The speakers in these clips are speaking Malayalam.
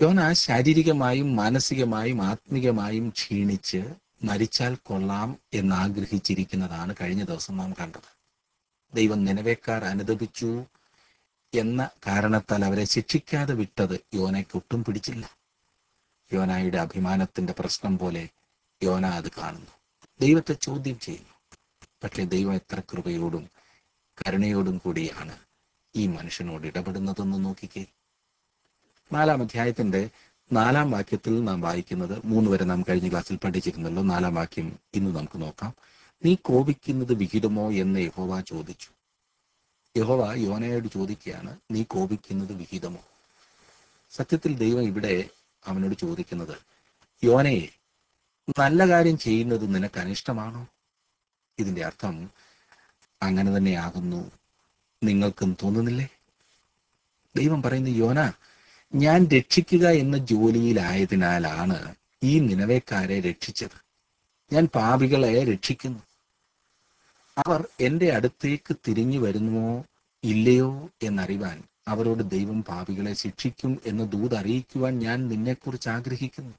യോന ശാരീരികമായും മാനസികമായും ആത്മീകമായും ക്ഷീണിച്ച് മരിച്ചാൽ കൊള്ളാം എന്ന് ആഗ്രഹിച്ചിരിക്കുന്നതാണ് കഴിഞ്ഞ ദിവസം നാം കണ്ടത് ദൈവം നിലവേക്കാർ അനുദപിച്ചു എന്ന കാരണത്താൽ അവരെ ശിക്ഷിക്കാതെ വിട്ടത് യോനയ്ക്ക് ഒട്ടും പിടിച്ചില്ല യോനായുടെ അഭിമാനത്തിന്റെ പ്രശ്നം പോലെ യോന അത് കാണുന്നു ദൈവത്തെ ചോദ്യം ചെയ്യുന്നു പക്ഷെ ദൈവം എത്ര കൃപയോടും കരുണയോടും കൂടിയാണ് ഈ മനുഷ്യനോട് ഇടപെടുന്നതെന്ന് നോക്കിക്കേ നാലാം അധ്യായത്തിന്റെ നാലാം വാക്യത്തിൽ നാം വായിക്കുന്നത് മൂന്ന് വരെ നാം കഴിഞ്ഞ ക്ലാസ്സിൽ പഠിച്ചിരുന്നല്ലോ നാലാം വാക്യം ഇന്ന് നമുക്ക് നോക്കാം നീ കോപിക്കുന്നത് വിഹിതമോ എന്ന് യഹോവ ചോദിച്ചു യഹോവ യോനയോട് ചോദിക്കുകയാണ് നീ കോപിക്കുന്നത് വിഹിതമോ സത്യത്തിൽ ദൈവം ഇവിടെ അവനോട് ചോദിക്കുന്നത് യോനയെ നല്ല കാര്യം ചെയ്യുന്നത് നിനക്ക് അനിഷ്ടമാണോ ഇതിന്റെ അർത്ഥം അങ്ങനെ തന്നെയാകുന്നു നിങ്ങൾക്കും തോന്നുന്നില്ലേ ദൈവം പറയുന്നു യോന ഞാൻ രക്ഷിക്കുക എന്ന ജോലിയിലായതിനാലാണ് ഈ നിലവേക്കാരെ രക്ഷിച്ചത് ഞാൻ പാപികളെ രക്ഷിക്കുന്നു അവർ എന്റെ അടുത്തേക്ക് തിരിഞ്ഞു വരുന്നുവോ ഇല്ലയോ എന്നറിവാൻ അവരോട് ദൈവം പാപികളെ ശിക്ഷിക്കും എന്ന് ദൂത് അറിയിക്കുവാൻ ഞാൻ നിന്നെക്കുറിച്ച് ആഗ്രഹിക്കുന്നു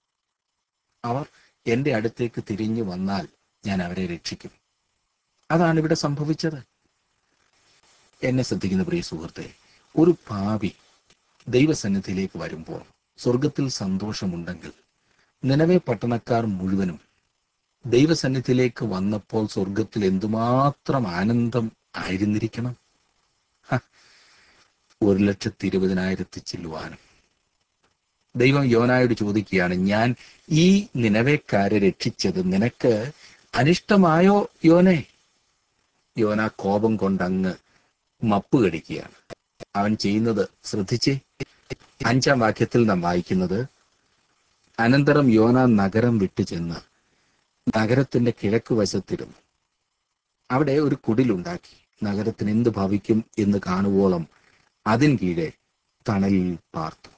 അവർ എന്റെ അടുത്തേക്ക് തിരിഞ്ഞു വന്നാൽ ഞാൻ അവരെ രക്ഷിക്കും അതാണ് ഇവിടെ സംഭവിച്ചത് എന്നെ ശ്രദ്ധിക്കുന്ന പ്രിയ സുഹൃത്തെ ഒരു പാപി ദൈവസന്നിധിയിലേക്ക് വരുമ്പോൾ സ്വർഗത്തിൽ സന്തോഷമുണ്ടെങ്കിൽ നിലവെ പട്ടണക്കാർ മുഴുവനും ദൈവസന്നിധിയിലേക്ക് വന്നപ്പോൾ സ്വർഗത്തിൽ എന്തുമാത്രം ആനന്ദം ആയിരുന്നിരിക്കണം ഹ, ഒരു ലക്ഷത്തി ഇരുപതിനായിരത്തി ചില്ലുവാനും ദൈവം യോനായോട് ചോദിക്കുകയാണ് ഞാൻ ഈ നിലവേക്കാരെ രക്ഷിച്ചത് നിനക്ക് അനിഷ്ടമായോ യോനെ യോന കോപം കൊണ്ടങ്ങ് മപ്പ് കടിക്കുകയാണ് അവൻ ചെയ്യുന്നത് ശ്രദ്ധിച്ചേ അഞ്ചാം വാക്യത്തിൽ നാം വായിക്കുന്നത് അനന്തരം യോന നഗരം വിട്ടു ചെന്ന് നഗരത്തിന്റെ കിഴക്ക് വശത്തിരുന്നു അവിടെ ഒരു കുടിലുണ്ടാക്കി നഗരത്തിന് എന്ത് ഭവിക്കും എന്ന് കാണുവോളം അതിൻ കീഴെ തണലിൽ പാർത്തു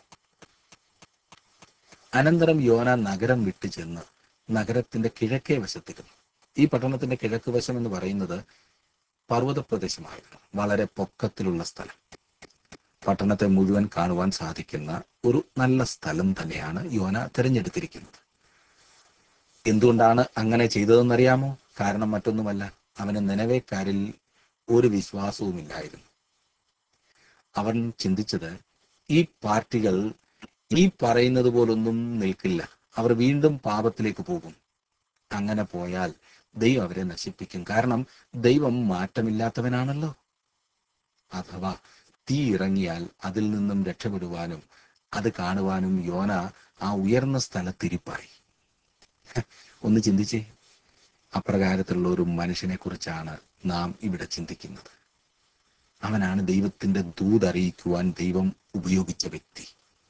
അനന്തരം യോന നഗരം വിട്ടു ചെന്ന് നഗരത്തിന്റെ കിഴക്കേ വശത്തിരുന്നു ഈ പട്ടണത്തിന്റെ കിഴക്ക് വശം എന്ന് പറയുന്നത് പർവ്വത പ്രദേശമായിരുന്നു വളരെ പൊക്കത്തിലുള്ള സ്ഥലം പട്ടണത്തെ മുഴുവൻ കാണുവാൻ സാധിക്കുന്ന ഒരു നല്ല സ്ഥലം തന്നെയാണ് യോന തിരഞ്ഞെടുത്തിരിക്കുന്നത് എന്തുകൊണ്ടാണ് അങ്ങനെ ചെയ്തതെന്നറിയാമോ കാരണം മറ്റൊന്നുമല്ല അവന് നിലവേക്കാരിൽ ഒരു വിശ്വാസവുമില്ലായിരുന്നു അവൻ ചിന്തിച്ചത് ഈ പാർട്ടികൾ ഈ പറയുന്നത് പോലൊന്നും നിൽക്കില്ല അവർ വീണ്ടും പാപത്തിലേക്ക് പോകും അങ്ങനെ പോയാൽ ദൈവം അവരെ നശിപ്പിക്കും കാരണം ദൈവം മാറ്റമില്ലാത്തവനാണല്ലോ അഥവാ തീ ഇറങ്ങിയാൽ അതിൽ നിന്നും രക്ഷപ്പെടുവാനും അത് കാണുവാനും യോന ആ ഉയർന്ന സ്ഥലത്തിരിപ്പായി ഒന്ന് ചിന്തിച്ചേ അപ്രകാരത്തിലുള്ള ഒരു മനുഷ്യനെ കുറിച്ചാണ് നാം ഇവിടെ ചിന്തിക്കുന്നത് അവനാണ് ദൈവത്തിന്റെ ദൂത് അറിയിക്കുവാൻ ദൈവം ഉപയോഗിച്ച വ്യക്തി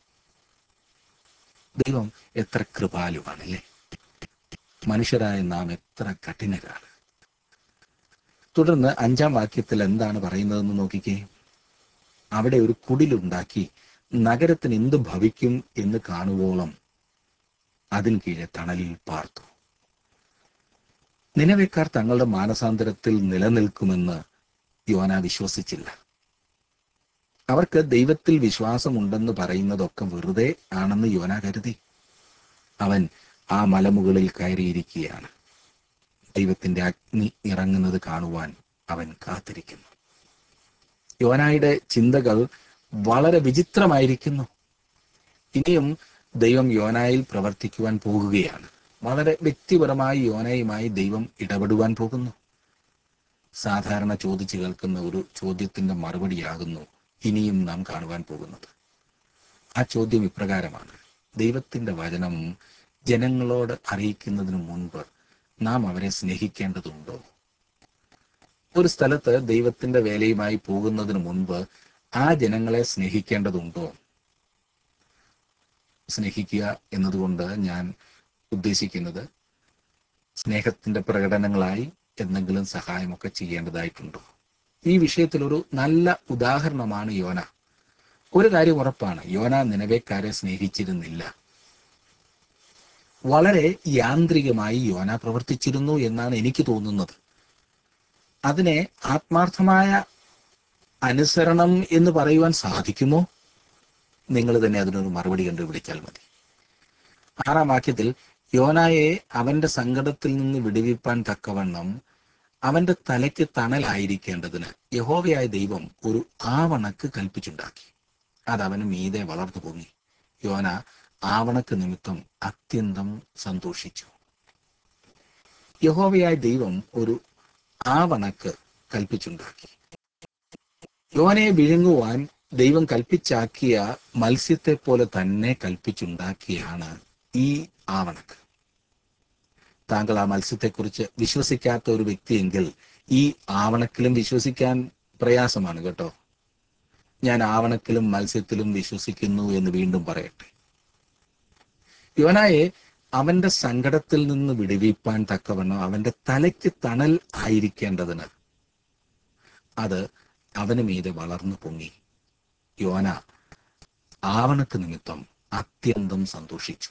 ദൈവം എത്ര കൃപാലുവാണല്ലേ മനുഷ്യരായ നാം എത്ര കഠിനരാണ് തുടർന്ന് അഞ്ചാം വാക്യത്തിൽ എന്താണ് പറയുന്നതെന്ന് നോക്കിക്കേ അവിടെ ഒരു കുടിലുണ്ടാക്കി നഗരത്തിന് എന്ത് ഭവിക്കും എന്ന് കാണുവോളം അതിൻ കീഴെ തണലിൽ പാർത്തു നിലവേക്കാർ തങ്ങളുടെ മാനസാന്തരത്തിൽ നിലനിൽക്കുമെന്ന് യോന വിശ്വസിച്ചില്ല അവർക്ക് ദൈവത്തിൽ വിശ്വാസമുണ്ടെന്ന് പറയുന്നതൊക്കെ വെറുതെ ആണെന്ന് യോന കരുതി അവൻ ആ മലമുകളിൽ കയറിയിരിക്കുകയാണ് ദൈവത്തിന്റെ അഗ്നി ഇറങ്ങുന്നത് കാണുവാൻ അവൻ കാത്തിരിക്കുന്നു യോനായുടെ ചിന്തകൾ വളരെ വിചിത്രമായിരിക്കുന്നു ഇനിയും ദൈവം യോനായിൽ പ്രവർത്തിക്കുവാൻ പോകുകയാണ് വളരെ വ്യക്തിപരമായി യോനയുമായി ദൈവം ഇടപെടുവാൻ പോകുന്നു സാധാരണ ചോദിച്ചു കേൾക്കുന്ന ഒരു ചോദ്യത്തിന്റെ മറുപടിയാകുന്നു ഇനിയും നാം കാണുവാൻ പോകുന്നത് ആ ചോദ്യം ഇപ്രകാരമാണ് ദൈവത്തിന്റെ വചനം ജനങ്ങളോട് അറിയിക്കുന്നതിന് മുൻപ് നാം അവരെ സ്നേഹിക്കേണ്ടതുണ്ടോ ഒരു സ്ഥലത്ത് ദൈവത്തിന്റെ വേലയുമായി പോകുന്നതിന് മുൻപ് ആ ജനങ്ങളെ സ്നേഹിക്കേണ്ടതുണ്ടോ സ്നേഹിക്കുക എന്നതുകൊണ്ട് ഞാൻ ഉദ്ദേശിക്കുന്നത് സ്നേഹത്തിന്റെ പ്രകടനങ്ങളായി എന്തെങ്കിലും സഹായമൊക്കെ ചെയ്യേണ്ടതായിട്ടുണ്ടോ ഈ വിഷയത്തിൽ ഒരു നല്ല ഉദാഹരണമാണ് യോന ഒരു കാര്യം ഉറപ്പാണ് യോന നിലവേക്കാരെ സ്നേഹിച്ചിരുന്നില്ല വളരെ യാന്ത്രികമായി യോന പ്രവർത്തിച്ചിരുന്നു എന്നാണ് എനിക്ക് തോന്നുന്നത് അതിനെ ആത്മാർത്ഥമായ അനുസരണം എന്ന് പറയുവാൻ സാധിക്കുമോ നിങ്ങൾ തന്നെ അതിനൊരു മറുപടി കണ്ടുപിടിച്ചാൽ മതി ആറാം വാക്യത്തിൽ യോനായെ അവന്റെ സങ്കടത്തിൽ നിന്ന് വിടുവിപ്പാൻ തക്കവണ്ണം അവന്റെ തലയ്ക്ക് തണലായിരിക്കേണ്ടതിന് യഹോവയായ ദൈവം ഒരു ആവണക്ക് കൽപ്പിച്ചുണ്ടാക്കി അത് അവന് മീതെ വളർന്നു പൊങ്ങി യോന ആവണക്ക് നിമിത്തം അത്യന്തം സന്തോഷിച്ചു യഹോവയായ ദൈവം ഒരു ആവണക്ക് കൽപ്പിച്ചുണ്ടാക്കി യോനയെ വിഴുങ്ങുവാൻ ദൈവം കൽപ്പിച്ചാക്കിയ മത്സ്യത്തെ പോലെ തന്നെ കൽപ്പിച്ചുണ്ടാക്കിയാണ് ഈ ആവണക്ക് താങ്കൾ ആ മത്സ്യത്തെക്കുറിച്ച് വിശ്വസിക്കാത്ത ഒരു വ്യക്തിയെങ്കിൽ ഈ ആവണക്കിലും വിശ്വസിക്കാൻ പ്രയാസമാണ് കേട്ടോ ഞാൻ ആവണക്കിലും മത്സ്യത്തിലും വിശ്വസിക്കുന്നു എന്ന് വീണ്ടും പറയട്ടെ യോനായെ അവന്റെ സങ്കടത്തിൽ നിന്ന് വിടുവിപ്പാൻ തക്കവണ്ണം അവന്റെ തലയ്ക്ക് തണൽ ആയിരിക്കേണ്ടതിന് അത് അവന് മീതെ വളർന്നു പൊങ്ങി യോന ആവണക്ക് നിമിത്തം അത്യന്തം സന്തോഷിച്ചു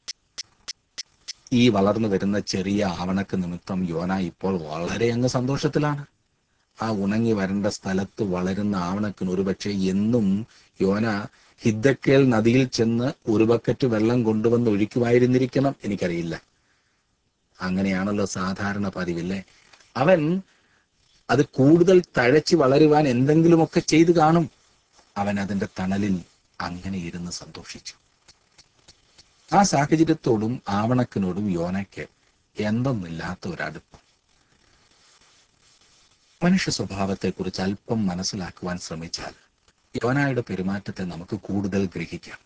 ഈ വളർന്നു വരുന്ന ചെറിയ ആവണക്ക് നിമിത്തം യോന ഇപ്പോൾ വളരെ അങ്ങ് സന്തോഷത്തിലാണ് ആ ഉണങ്ങി വരേണ്ട സ്ഥലത്ത് വളരുന്ന ആവണക്കിന് ഒരുപക്ഷെ എന്നും യോന ഹിദ്ദക്കേൽ നദിയിൽ ചെന്ന് ഒരു ബക്കറ്റ് വെള്ളം കൊണ്ടുവന്ന് ഒഴിക്കുമായിരുന്നിരിക്കണം എനിക്കറിയില്ല അങ്ങനെയാണല്ലോ സാധാരണ പതിവില്ലേ അവൻ അത് കൂടുതൽ തഴച്ചു വളരുവാൻ എന്തെങ്കിലുമൊക്കെ ചെയ്തു കാണും അവൻ അതിന്റെ തണലിൽ അങ്ങനെ ഇരുന്ന് സന്തോഷിച്ചു ആ സാഹചര്യത്തോടും ആവണക്കിനോടും യോനയ്ക്ക് എന്തൊന്നില്ലാത്ത ഒരടുപ്പം മനുഷ്യ സ്വഭാവത്തെക്കുറിച്ച് അല്പം മനസ്സിലാക്കുവാൻ ശ്രമിച്ചാൽ യോനായുടെ പെരുമാറ്റത്തെ നമുക്ക് കൂടുതൽ ഗ്രഹിക്കാം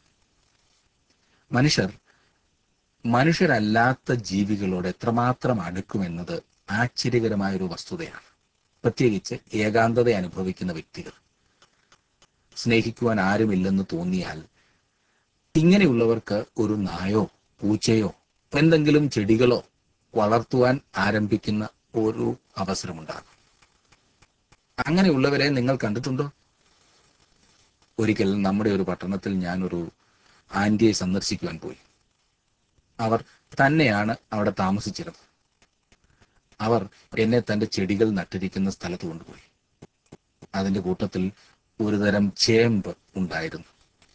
മനുഷ്യർ മനുഷ്യരല്ലാത്ത ജീവികളോട് എത്രമാത്രം അടുക്കുമെന്നത് ആശ്ചര്യകരമായ ഒരു വസ്തുതയാണ് പ്രത്യേകിച്ച് ഏകാന്തത അനുഭവിക്കുന്ന വ്യക്തികൾ സ്നേഹിക്കുവാൻ ആരുമില്ലെന്ന് തോന്നിയാൽ ഇങ്ങനെയുള്ളവർക്ക് ഒരു നായോ പൂച്ചയോ എന്തെങ്കിലും ചെടികളോ വളർത്തുവാൻ ആരംഭിക്കുന്ന ഒരു അവസരമുണ്ടാകും അങ്ങനെയുള്ളവരെ നിങ്ങൾ കണ്ടിട്ടുണ്ടോ ഒരിക്കൽ നമ്മുടെ ഒരു പട്ടണത്തിൽ ഞാനൊരു ആന്റിയെ സന്ദർശിക്കുവാൻ പോയി അവർ തന്നെയാണ് അവിടെ താമസിച്ചിരുന്നത് അവർ എന്നെ തന്റെ ചെടികൾ നട്ടിരിക്കുന്ന സ്ഥലത്ത് കൊണ്ടുപോയി അതിന്റെ കൂട്ടത്തിൽ ഒരുതരം ചേമ്പ് ഉണ്ടായിരുന്നു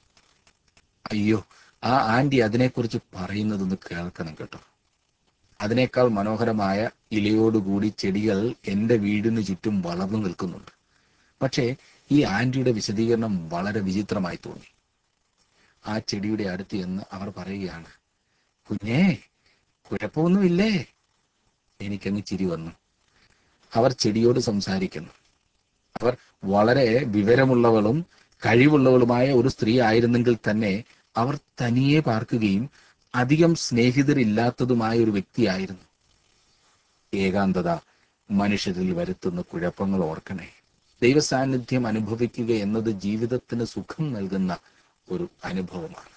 അയ്യോ ആ ആന്റി അതിനെക്കുറിച്ച് പറയുന്നതൊന്ന് കേൾക്കണം കേട്ടോ അതിനേക്കാൾ മനോഹരമായ ഇലയോടുകൂടി ചെടികൾ എന്റെ വീടിന് ചുറ്റും വളർന്നു നിൽക്കുന്നുണ്ട് പക്ഷേ ഈ ആന്റിയുടെ വിശദീകരണം വളരെ വിചിത്രമായി തോന്നി ആ ചെടിയുടെ അടുത്ത് എന്ന് അവർ പറയുകയാണ് കുഞ്ഞേ കുഴപ്പമൊന്നുമില്ലേ എനിക്കങ്ങ് ചിരി വന്നു അവർ ചെടിയോട് സംസാരിക്കുന്നു അവർ വളരെ വിവരമുള്ളവളും കഴിവുള്ളവളുമായ ഒരു സ്ത്രീ ആയിരുന്നെങ്കിൽ തന്നെ അവർ തനിയെ പാർക്കുകയും അധികം സ്നേഹിതരില്ലാത്തതുമായ ഒരു വ്യക്തിയായിരുന്നു ഏകാന്തത മനുഷ്യരിൽ വരുത്തുന്ന കുഴപ്പങ്ങൾ ഓർക്കണേ ദൈവസാന്നിധ്യം അനുഭവിക്കുക എന്നത് ജീവിതത്തിന് സുഖം നൽകുന്ന ഒരു അനുഭവമാണ്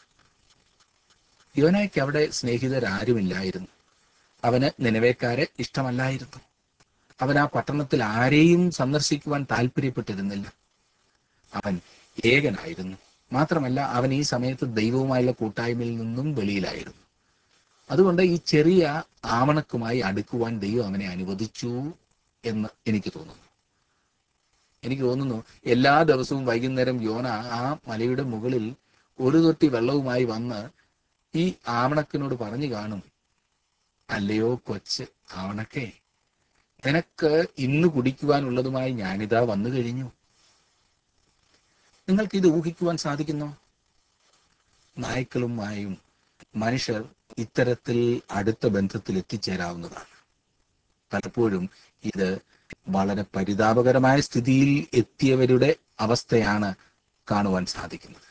യോനായ്ക്ക് അവിടെ സ്നേഹിതരാരുമില്ലായിരുന്നു അവന് നിലവേക്കാരെ ഇഷ്ടമല്ലായിരുന്നു അവൻ ആ പട്ടണത്തിൽ ആരെയും സന്ദർശിക്കുവാൻ താല്പര്യപ്പെട്ടിരുന്നില്ല അവൻ ഏകനായിരുന്നു മാത്രമല്ല അവൻ ഈ സമയത്ത് ദൈവവുമായുള്ള കൂട്ടായ്മയിൽ നിന്നും വെളിയിലായിരുന്നു അതുകൊണ്ട് ഈ ചെറിയ ആവണക്കുമായി അടുക്കുവാൻ ദൈവം അവനെ അനുവദിച്ചു എന്ന് എനിക്ക് തോന്നുന്നു എനിക്ക് തോന്നുന്നു എല്ലാ ദിവസവും വൈകുന്നേരം യോന ആ മലയുടെ മുകളിൽ ഒരു തൊട്ടി വെള്ളവുമായി വന്ന് ഈ ആവണക്കിനോട് പറഞ്ഞു കാണും അല്ലയോ കൊച്ച് ആവണക്കേ നിനക്ക് ഇന്ന് കുടിക്കുവാനുള്ളതുമായി ഞാനിതാ വന്നു കഴിഞ്ഞു നിങ്ങൾക്ക് ഇത് ഊഹിക്കുവാൻ സാധിക്കുന്നോ നായ്ക്കളുമായും മനുഷ്യർ ഇത്തരത്തിൽ അടുത്ത ബന്ധത്തിൽ എത്തിച്ചേരാവുന്നതാണ് പലപ്പോഴും ഇത് വളരെ പരിതാപകരമായ സ്ഥിതിയിൽ എത്തിയവരുടെ അവസ്ഥയാണ് കാണുവാൻ സാധിക്കുന്നത്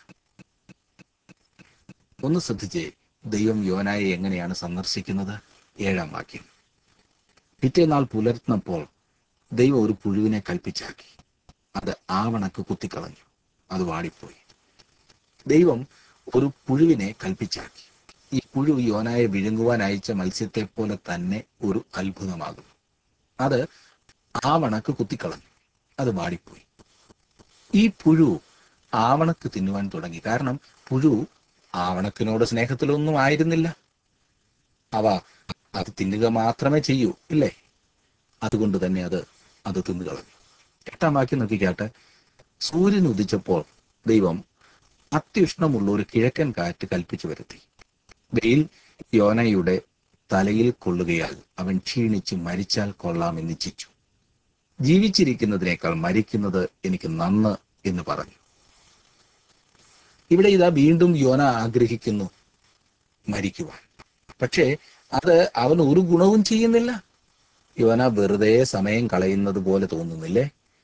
ഒന്ന് ശ്രദ്ധിച്ചേ ദൈവം യോനായെ എങ്ങനെയാണ് സന്ദർശിക്കുന്നത് ഏഴാം വാക്യം പിറ്റേനാൾ പുലർന്നപ്പോൾ ദൈവം ഒരു പുഴുവിനെ കൽപ്പിച്ചാക്കി അത് ആവണക്ക് കുത്തിക്കളഞ്ഞു അത് വാടിപ്പോയി ദൈവം ഒരു പുഴുവിനെ കൽപ്പിച്ചാക്കി ഈ പുഴു യോനായെ വിഴുങ്ങുവാൻ അയച്ച മത്സ്യത്തെ പോലെ തന്നെ ഒരു അത്ഭുതമാകുന്നു അത് ആവണക്ക് കുത്തിക്കളഞ്ഞു അത് വാടിപ്പോയി ഈ പുഴു ആവണക്ക് തിന്നുവാൻ തുടങ്ങി കാരണം പുഴു ആവണക്കിനോട് സ്നേഹത്തിലൊന്നും ആയിരുന്നില്ല അവ അത് തിന്നുക മാത്രമേ ചെയ്യൂ ഇല്ലേ അതുകൊണ്ട് തന്നെ അത് അത് തിന്നുകളഞ്ഞു എട്ടാം വാക്യം നോക്കിക്കാട്ടെ സൂര്യൻ ഉദിച്ചപ്പോൾ ദൈവം അത്യുഷ്ണമുള്ള ഒരു കിഴക്കൻ കാറ്റ് കൽപ്പിച്ചു വരുത്തി വെയിൽ യോനയുടെ തലയിൽ കൊള്ളുകയാൽ അവൻ ക്ഷീണിച്ച് മരിച്ചാൽ കൊള്ളാമെന്ന് ഇച്ഛിച്ചു ജീവിച്ചിരിക്കുന്നതിനേക്കാൾ മരിക്കുന്നത് എനിക്ക് നന്ന് എന്ന് പറഞ്ഞു ഇവിടെ ഇതാ വീണ്ടും യോന ആഗ്രഹിക്കുന്നു മരിക്കുവാൻ പക്ഷേ അത് അവൻ ഒരു ഗുണവും ചെയ്യുന്നില്ല യോന വെറുതെ സമയം കളയുന്നത് പോലെ തോന്നുന്നില്ലേ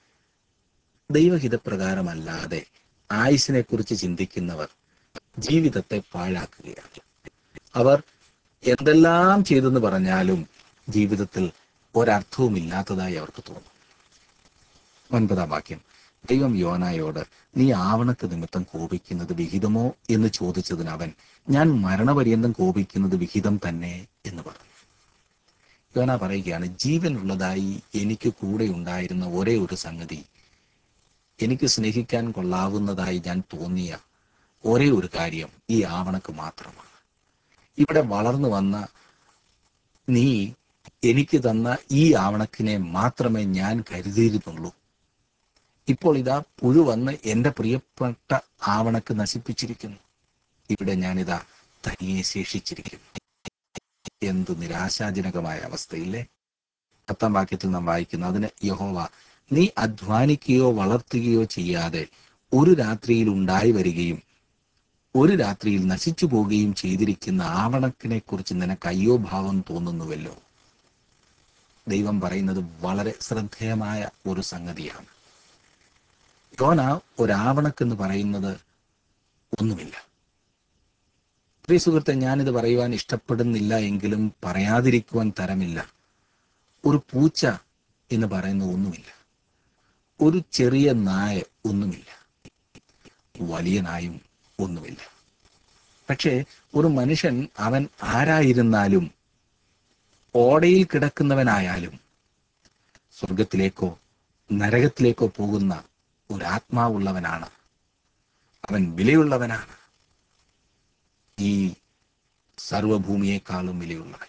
ദൈവഹിതപ്രകാരമല്ലാതെ ആയുസിനെ കുറിച്ച് ചിന്തിക്കുന്നവർ ജീവിതത്തെ പാഴാക്കുകയാണ് അവർ എന്തെല്ലാം ചെയ്തെന്ന് പറഞ്ഞാലും ജീവിതത്തിൽ ഒരർത്ഥവും ഇല്ലാത്തതായി അവർക്ക് തോന്നും ഒൻപതാം വാക്യം ദൈവം യോനായോട് നീ ആവണക്ക് നിമിത്തം കോപിക്കുന്നത് വിഹിതമോ എന്ന് ചോദിച്ചതിന് അവൻ ഞാൻ മരണപര്യന്തം കോപിക്കുന്നത് വിഹിതം തന്നെ എന്ന് പറഞ്ഞു യോന പറയുകയാണ് ജീവനുള്ളതായി എനിക്ക് കൂടെ ഉണ്ടായിരുന്ന ഒരേ ഒരു സംഗതി എനിക്ക് സ്നേഹിക്കാൻ കൊള്ളാവുന്നതായി ഞാൻ തോന്നിയ ഒരേ ഒരു കാര്യം ഈ ആവണക്ക് മാത്രമാണ് ഇവിടെ വളർന്നു വന്ന നീ എനിക്ക് തന്ന ഈ ആവണക്കിനെ മാത്രമേ ഞാൻ കരുതിയിരുന്നുള്ളൂ ഇപ്പോൾ ഇതാ പുഴു വന്ന് എന്റെ പ്രിയപ്പെട്ട ആവണക്ക് നശിപ്പിച്ചിരിക്കുന്നു ഇവിടെ ഞാനിതാ തനിയെ ശേഷിച്ചിരിക്കുന്നു എന്തു നിരാശാജനകമായ അവസ്ഥയില്ലേ പത്താം വാക്യത്തിൽ നാം വായിക്കുന്നു അതിന് യഹോവ നീ അധ്വാനിക്കുകയോ വളർത്തുകയോ ചെയ്യാതെ ഒരു രാത്രിയിൽ ഉണ്ടായി വരികയും ഒരു രാത്രിയിൽ നശിച്ചു പോവുകയും ചെയ്തിരിക്കുന്ന ആവണക്കിനെ കുറിച്ച് നിനക്ക് അയ്യോ ഭാവം തോന്നുന്നുവല്ലോ ദൈവം പറയുന്നത് വളരെ ശ്രദ്ധേയമായ ഒരു സംഗതിയാണ് യോന ഒരാവണക്കെന്ന് പറയുന്നത് ഒന്നുമില്ല പ്രിയ സുഹൃത്തെ ഞാനിത് പറയുവാൻ ഇഷ്ടപ്പെടുന്നില്ല എങ്കിലും പറയാതിരിക്കുവാൻ തരമില്ല ഒരു പൂച്ച എന്ന് പറയുന്ന ഒന്നുമില്ല ഒരു ചെറിയ നായ ഒന്നുമില്ല വലിയ നായും ഒന്നുമില്ല പക്ഷേ ഒരു മനുഷ്യൻ അവൻ ആരായിരുന്നാലും ഓടയിൽ കിടക്കുന്നവനായാലും സ്വർഗത്തിലേക്കോ നരകത്തിലേക്കോ പോകുന്ന ഒരാത്മാവുള്ളവനാണ് അവൻ വിലയുള്ളവനാണ് ഈ സർവഭൂമിയെക്കാളും വിലയുള്ളവൻ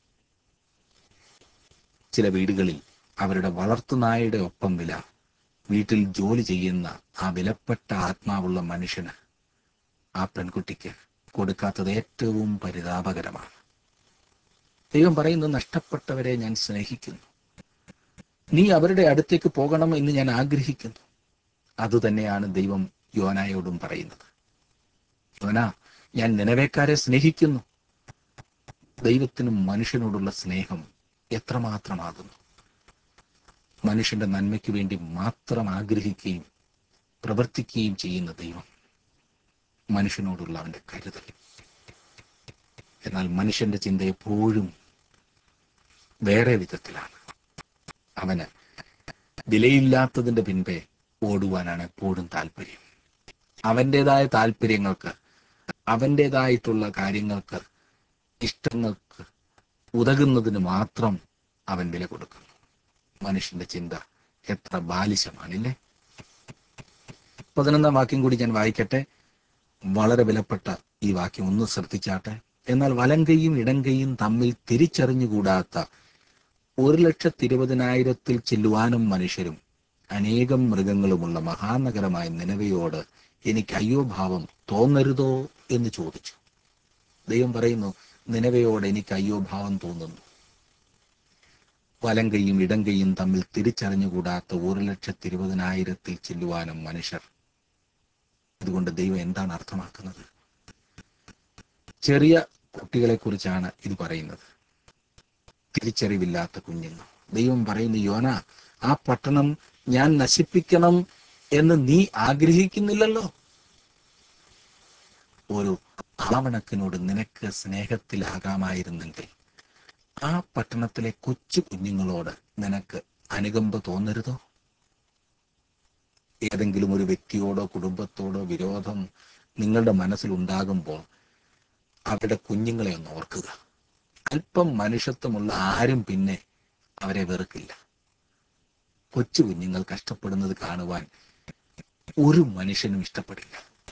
ചില വീടുകളിൽ അവരുടെ വളർത്തുനായയുടെ ഒപ്പം വില വീട്ടിൽ ജോലി ചെയ്യുന്ന ആ വിലപ്പെട്ട ആത്മാവുള്ള മനുഷ്യന് ആ പെൺകുട്ടിക്ക് കൊടുക്കാത്തത് ഏറ്റവും പരിതാപകരമാണ് ദൈവം പറയുന്നു നഷ്ടപ്പെട്ടവരെ ഞാൻ സ്നേഹിക്കുന്നു നീ അവരുടെ അടുത്തേക്ക് പോകണം എന്ന് ഞാൻ ആഗ്രഹിക്കുന്നു അതുതന്നെയാണ് ദൈവം യോനായോടും പറയുന്നത് യോന ഞാൻ നിലവേക്കാരെ സ്നേഹിക്കുന്നു ദൈവത്തിനും മനുഷ്യനോടുള്ള സ്നേഹം എത്രമാത്രമാകുന്നു മനുഷ്യന്റെ നന്മയ്ക്ക് വേണ്ടി മാത്രം ആഗ്രഹിക്കുകയും പ്രവർത്തിക്കുകയും ചെയ്യുന്ന ദൈവം മനുഷ്യനോടുള്ള അവന്റെ കരുതൽ എന്നാൽ മനുഷ്യന്റെ ചിന്ത എപ്പോഴും വേറെ വിധത്തിലാണ് അവന് വിലയില്ലാത്തതിന്റെ പിൻപേ ഓടുവാനാണ് എപ്പോഴും താല്പര്യം അവൻ്റെതായ താല്പര്യങ്ങൾക്ക് അവൻ്റെതായിട്ടുള്ള കാര്യങ്ങൾക്ക് ഇഷ്ടങ്ങൾക്ക് ഉതകുന്നതിന് മാത്രം അവൻ വില കൊടുക്കുന്നു മനുഷ്യന്റെ ചിന്ത എത്ര ബാലിശമാണില്ലേ പതിനൊന്നാം വാക്യം കൂടി ഞാൻ വായിക്കട്ടെ വളരെ വിലപ്പെട്ട ഈ വാക്യം ഒന്ന് ശ്രദ്ധിച്ചാട്ടെ എന്നാൽ വലങ്കയും ഇടങ്കയും തമ്മിൽ തിരിച്ചറിഞ്ഞുകൂടാത്ത ഒരു ലക്ഷത്തി ഇരുപതിനായിരത്തിൽ ചെല്ലുവാനും മനുഷ്യരും അനേകം മൃഗങ്ങളുമുള്ള മഹാനഗരമായ നിലവയോട് എനിക്ക് അയ്യോ ഭാവം തോന്നരുതോ എന്ന് ചോദിച്ചു ദൈവം പറയുന്നു നിലവയോട് എനിക്ക് അയ്യോ ഭാവം തോന്നുന്നു വലങ്കയും ഇടങ്കയും തമ്മിൽ തിരിച്ചറിഞ്ഞുകൂടാത്ത ഒരു ലക്ഷത്തി ഇരുപതിനായിരത്തിൽ ചെല്ലുവാനും മനുഷ്യർ അതുകൊണ്ട് ദൈവം എന്താണ് അർത്ഥമാക്കുന്നത് ചെറിയ കുട്ടികളെ കുറിച്ചാണ് ഇത് പറയുന്നത് തിരിച്ചറിവില്ലാത്ത കുഞ്ഞുങ്ങൾ ദൈവം പറയുന്നു യോന ആ പട്ടണം ഞാൻ നശിപ്പിക്കണം എന്ന് നീ ആഗ്രഹിക്കുന്നില്ലല്ലോ ഒരു ആവണക്കിനോട് നിനക്ക് സ്നേഹത്തിലാകാമായിരുന്നെങ്കിൽ ആ പട്ടണത്തിലെ കൊച്ചു കുഞ്ഞുങ്ങളോട് നിനക്ക് അനുകമ്പ തോന്നരുതോ ഏതെങ്കിലും ഒരു വ്യക്തിയോടോ കുടുംബത്തോടോ വിരോധം നിങ്ങളുടെ മനസ്സിലുണ്ടാകുമ്പോൾ അവരുടെ കുഞ്ഞുങ്ങളെ ഒന്ന് ഓർക്കുക അല്പം മനുഷ്യത്വമുള്ള ആരും പിന്നെ അവരെ വെറുക്കില്ല കൊച്ചു കുഞ്ഞുങ്ങൾ കഷ്ടപ്പെടുന്നത് കാണുവാൻ ഒരു മനുഷ്യനും ഇഷ്ടപ്പെടില്ല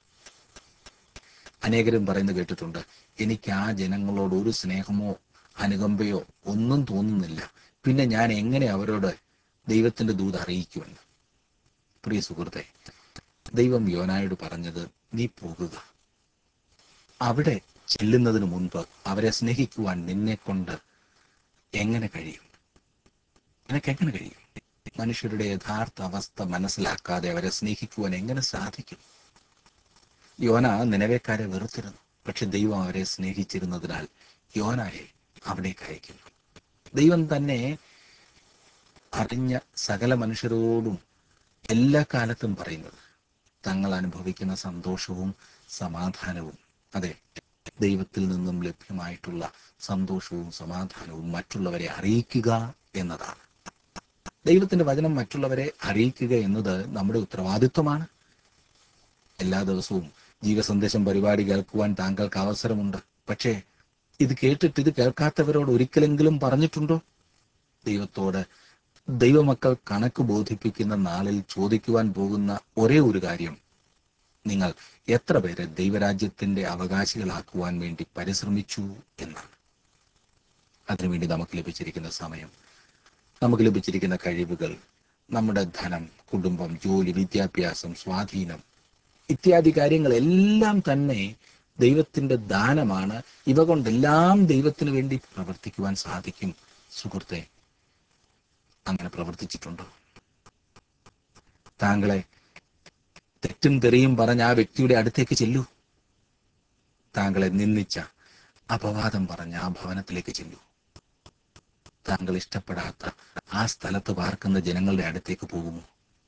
അനേകരും പറയുന്നത് കേട്ടിട്ടുണ്ട് എനിക്ക് ആ ജനങ്ങളോട് ഒരു സ്നേഹമോ അനുകമ്പയോ ഒന്നും തോന്നുന്നില്ല പിന്നെ ഞാൻ എങ്ങനെ അവരോട് ദൈവത്തിന്റെ ദൂത് അറിയിക്കുമെന്ന് പ്രിയ സുഹൃത്തെ ദൈവം യോനായോട് പറഞ്ഞത് നീ പോകുക അവിടെ ചെല്ലുന്നതിന് മുൻപ് അവരെ സ്നേഹിക്കുവാൻ നിന്നെ കൊണ്ട് എങ്ങനെ കഴിയും നിനക്ക് എങ്ങനെ കഴിയും മനുഷ്യരുടെ യഥാർത്ഥ അവസ്ഥ മനസ്സിലാക്കാതെ അവരെ സ്നേഹിക്കുവാൻ എങ്ങനെ സാധിക്കും യോന നിലവേക്കാരെ വെറുത്തിരുന്നു പക്ഷെ ദൈവം അവരെ സ്നേഹിച്ചിരുന്നതിനാൽ യോനായെ അവിടേക്ക് അയക്കുന്നു ദൈവം തന്നെ അറിഞ്ഞ സകല മനുഷ്യരോടും എല്ലാ കാലത്തും പറയുന്നത് തങ്ങൾ അനുഭവിക്കുന്ന സന്തോഷവും സമാധാനവും അതെ ദൈവത്തിൽ നിന്നും ലഭ്യമായിട്ടുള്ള സന്തോഷവും സമാധാനവും മറ്റുള്ളവരെ അറിയിക്കുക എന്നതാണ് ദൈവത്തിന്റെ വചനം മറ്റുള്ളവരെ അറിയിക്കുക എന്നത് നമ്മുടെ ഉത്തരവാദിത്വമാണ് എല്ലാ ദിവസവും ജീവസന്ദേശം പരിപാടി കേൾക്കുവാൻ താങ്കൾക്ക് അവസരമുണ്ട് പക്ഷേ ഇത് കേട്ടിട്ട് ഇത് കേൾക്കാത്തവരോട് ഒരിക്കലെങ്കിലും പറഞ്ഞിട്ടുണ്ടോ ദൈവത്തോട് ദൈവമക്കൾ കണക്ക് ബോധിപ്പിക്കുന്ന നാളിൽ ചോദിക്കുവാൻ പോകുന്ന ഒരേ ഒരു കാര്യം നിങ്ങൾ എത്ര പേരെ ദൈവരാജ്യത്തിന്റെ അവകാശികളാക്കുവാൻ വേണ്ടി പരിശ്രമിച്ചു എന്നാണ് അതിനുവേണ്ടി നമുക്ക് ലഭിച്ചിരിക്കുന്ന സമയം നമുക്ക് ലഭിച്ചിരിക്കുന്ന കഴിവുകൾ നമ്മുടെ ധനം കുടുംബം ജോലി വിദ്യാഭ്യാസം സ്വാധീനം ഇത്യാദി കാര്യങ്ങളെല്ലാം തന്നെ ദൈവത്തിന്റെ ദാനമാണ് ഇവ കൊണ്ടെല്ലാം ദൈവത്തിന് വേണ്ടി പ്രവർത്തിക്കുവാൻ സാധിക്കും സുഹൃത്തെ അങ്ങനെ പ്രവർത്തിച്ചിട്ടുണ്ടോ താങ്കളെ തെറ്റും തെറിയും പറഞ്ഞ ആ വ്യക്തിയുടെ അടുത്തേക്ക് ചെല്ലൂ താങ്കളെ നിന്ദിച്ച അപവാദം പറഞ്ഞ ആ ഭവനത്തിലേക്ക് ചെല്ലൂ താങ്കൾ ഇഷ്ടപ്പെടാത്ത ആ സ്ഥലത്ത് പാർക്കുന്ന ജനങ്ങളുടെ അടുത്തേക്ക് പോകുമോ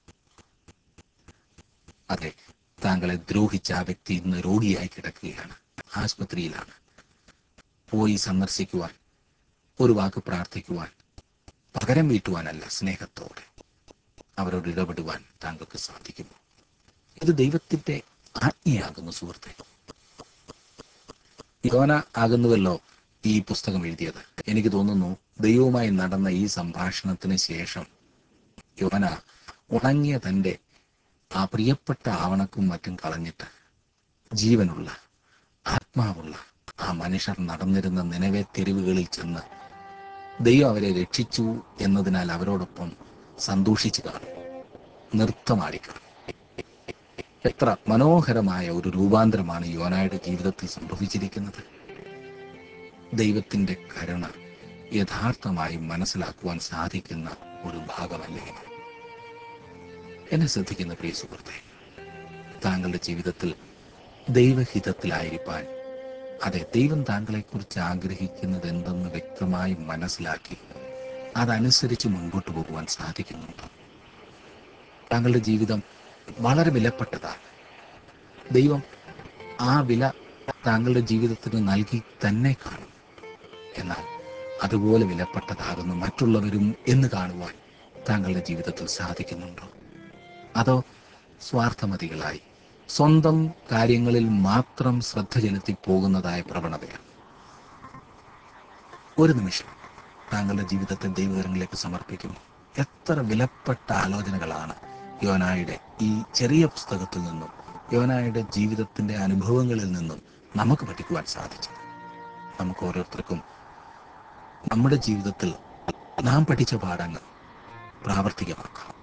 അതെ താങ്കളെ ദ്രോഹിച്ച ആ വ്യക്തി ഇന്ന് രോഗിയായി കിടക്കുകയാണ് ആശുപത്രിയിലാണ് പോയി സന്ദർശിക്കുവാൻ ഒരു വാക്ക് പ്രാർത്ഥിക്കുവാൻ പകരം വീട്ടുവാനല്ല സ്നേഹത്തോടെ അവരോട് ഇടപെടുവാൻ താങ്കൾക്ക് സാധിക്കുമോ ഇത് ദൈവത്തിന്റെ ആജ്ഞയാകുന്നു സുഹൃത്തെ യോന ആകുന്നുവല്ലോ ഈ പുസ്തകം എഴുതിയത് എനിക്ക് തോന്നുന്നു ദൈവവുമായി നടന്ന ഈ സംഭാഷണത്തിന് ശേഷം യോന ഉണങ്ങിയ തന്റെ ആ പ്രിയപ്പെട്ട ആവണക്കും മറ്റും കളഞ്ഞിട്ട് ജീവനുള്ള ആത്മാവുള്ള ആ മനുഷ്യർ നടന്നിരുന്ന നിലവെ തെരുവുകളിൽ ചെന്ന് ദൈവം അവരെ രക്ഷിച്ചു എന്നതിനാൽ അവരോടൊപ്പം സന്തോഷിച്ചു കാണും നൃത്തമാടി കാണും എത്ര മനോഹരമായ ഒരു രൂപാന്തരമാണ് യോനായുടെ ജീവിതത്തിൽ സംഭവിച്ചിരിക്കുന്നത് ദൈവത്തിന്റെ കരുണ യഥാർത്ഥമായി മനസ്സിലാക്കുവാൻ സാധിക്കുന്ന ഒരു ഭാഗമല്ലേ ഇത്? എന്നെ ശ്രദ്ധിക്കുന്ന പ്രിയ സുഹൃത്തെ താങ്കളുടെ ജീവിതത്തിൽ ദൈവഹിതത്തിലായിരിക്കാൻ അതെ ദൈവം താങ്കളെക്കുറിച്ച് ആഗ്രഹിക്കുന്നത് എന്തെന്ന് വ്യക്തമായി മനസ്സിലാക്കി അതനുസരിച്ച് മുൻപോട്ട് പോകുവാൻ സാധിക്കുന്നുണ്ടോ താങ്കളുടെ ജീവിതം വളരെ വിലപ്പെട്ടതാണ് ദൈവം ആ വില താങ്കളുടെ ജീവിതത്തിന് നൽകി തന്നെ കാണും എന്നാൽ അതുപോലെ വിലപ്പെട്ടതാകുന്നു മറ്റുള്ളവരും എന്ന് കാണുവാൻ താങ്കളുടെ ജീവിതത്തിൽ സാധിക്കുന്നുണ്ടോ അതോ സ്വാർത്ഥമതികളായി സ്വന്തം കാര്യങ്ങളിൽ മാത്രം ശ്രദ്ധ ചെലുത്തി പോകുന്നതായ പ്രവണതയാണ് ഒരു നിമിഷം താങ്കളുടെ ജീവിതത്തെ ദൈവകരങ്ങളിലേക്ക് സമർപ്പിക്കുന്നു എത്ര വിലപ്പെട്ട ആലോചനകളാണ് യോനായുടെ ഈ ചെറിയ പുസ്തകത്തിൽ നിന്നും യോനായുടെ ജീവിതത്തിന്റെ അനുഭവങ്ങളിൽ നിന്നും നമുക്ക് പഠിക്കുവാൻ സാധിച്ചത് നമുക്ക് ഓരോരുത്തർക്കും നമ്മുടെ ജീവിതത്തിൽ നാം പഠിച്ച പാഠങ്ങൾ പ്രാവർത്തികമാക്കാം